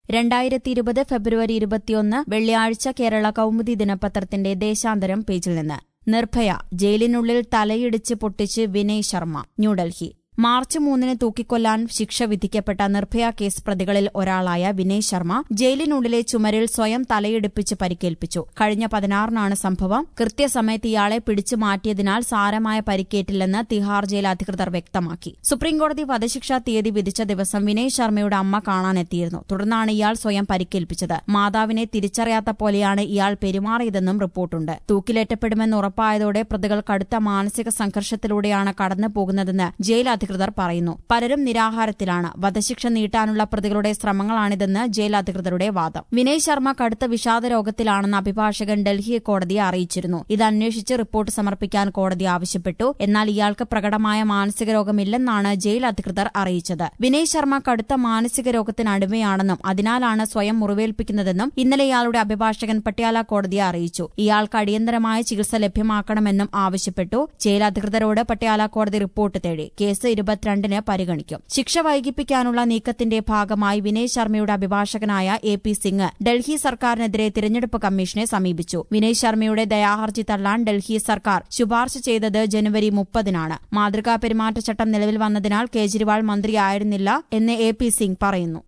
രണ്ടായിരത്തി ഇരുപത് ഫെബ്രുവരി ഇരുപത്തിയൊന്ന് വെള്ളിയാഴ്ച കേരള കൗമുദി ദിനപത്രത്തിന്റെ ദേശാന്തരം പേജിൽ നിന്ന് നിർഭയ ജയിലിനുള്ളിൽ തലയിടിച്ച് പൊട്ടിച്ച് വിനയ് ശർമ്മ ന്യൂഡൽഹി മാർച്ച് മൂന്നിന് തൂക്കിക്കൊല്ലാൻ ശിക്ഷ വിധിക്കപ്പെട്ട നിർഭയ കേസ് പ്രതികളിൽ ഒരാളായ വിനയ് ശർമ്മ ജയിലിനുള്ളിലെ ചുമരിൽ സ്വയം തലയിടിപ്പിച്ച് പരിക്കേൽപ്പിച്ചു കഴിഞ്ഞ പതിനാറിനാണ് സംഭവം കൃത്യസമയത്ത് ഇയാളെ പിടിച്ചു മാറ്റിയതിനാൽ സാരമായ പരിക്കേറ്റില്ലെന്ന് തിഹാർ ജയിൽ അധികൃതർ വ്യക്തമാക്കി സുപ്രീംകോടതി വധശിക്ഷാ തീയതി വിധിച്ച ദിവസം വിനയ് ശർമ്മയുടെ അമ്മ കാണാനെത്തിയിരുന്നു തുടർന്നാണ് ഇയാൾ സ്വയം പരിക്കേൽപ്പിച്ചത് മാതാവിനെ തിരിച്ചറിയാത്ത പോലെയാണ് ഇയാൾ പെരുമാറിയതെന്നും റിപ്പോർട്ടുണ്ട് തൂക്കിലേറ്റപ്പെടുമെന്ന് ഉറപ്പായതോടെ പ്രതികൾ കടുത്ത മാനസിക സംഘർഷത്തിലൂടെയാണ് കടന്നു പോകുന്നതെന്ന് ജയിൽ അധികൃതർ പറയുന്നു പലരും നിരാഹാരത്തിലാണ് വധശിക്ഷ നീട്ടാനുള്ള പ്രതികളുടെ ശ്രമങ്ങളാണിതെന്ന് ജയിൽ അധികൃതരുടെ വാദം വിനയ് ശർമ്മ കടുത്ത വിഷാദ രോഗത്തിലാണെന്ന് അഭിഭാഷകൻ ഡൽഹി കോടതിയെ അറിയിച്ചിരുന്നു ഇത് അന്വേഷിച്ച് റിപ്പോർട്ട് സമർപ്പിക്കാൻ കോടതി ആവശ്യപ്പെട്ടു എന്നാൽ ഇയാൾക്ക് പ്രകടമായ മാനസിക രോഗമില്ലെന്നാണ് ജയിൽ അധികൃതർ അറിയിച്ചത് വിനയ് ശർമ്മ കടുത്ത മാനസിക രോഗത്തിന് അടിമയാണെന്നും അതിനാലാണ് സ്വയം മുറിവേൽപ്പിക്കുന്നതെന്നും ഇന്നലെ ഇയാളുടെ അഭിഭാഷകൻ പട്യാല കോടതിയെ അറിയിച്ചു ഇയാൾക്ക് അടിയന്തരമായ ചികിത്സ ലഭ്യമാക്കണമെന്നും ആവശ്യപ്പെട്ടു ജയിൽ അധികൃതരോട് പട്യാല കോടതി റിപ്പോർട്ട് തേടി കേസ് ഇരുപത്തിരണ്ടിന് പരിഗണിക്കും ശിക്ഷ വൈകിപ്പിക്കാനുള്ള നീക്കത്തിന്റെ ഭാഗമായി വിനയ് ശർമ്മയുടെ അഭിഭാഷകനായ എ പി സിംഗ് ഡൽഹി സർക്കാരിനെതിരെ തിരഞ്ഞെടുപ്പ് കമ്മീഷനെ സമീപിച്ചു വിനയ് ശർമ്മയുടെ ദയാഹർജി തള്ളാൻ ഡൽഹി സർക്കാർ ശുപാർശ ചെയ്തത് ജനുവരി മുപ്പതിനാണ് മാതൃകാ പെരുമാറ്റച്ചട്ടം നിലവിൽ വന്നതിനാൽ കേജ്രിവാൾ മന്ത്രിയായിരുന്നില്ല എന്ന് എ പി സിംഗ് പറയുന്നു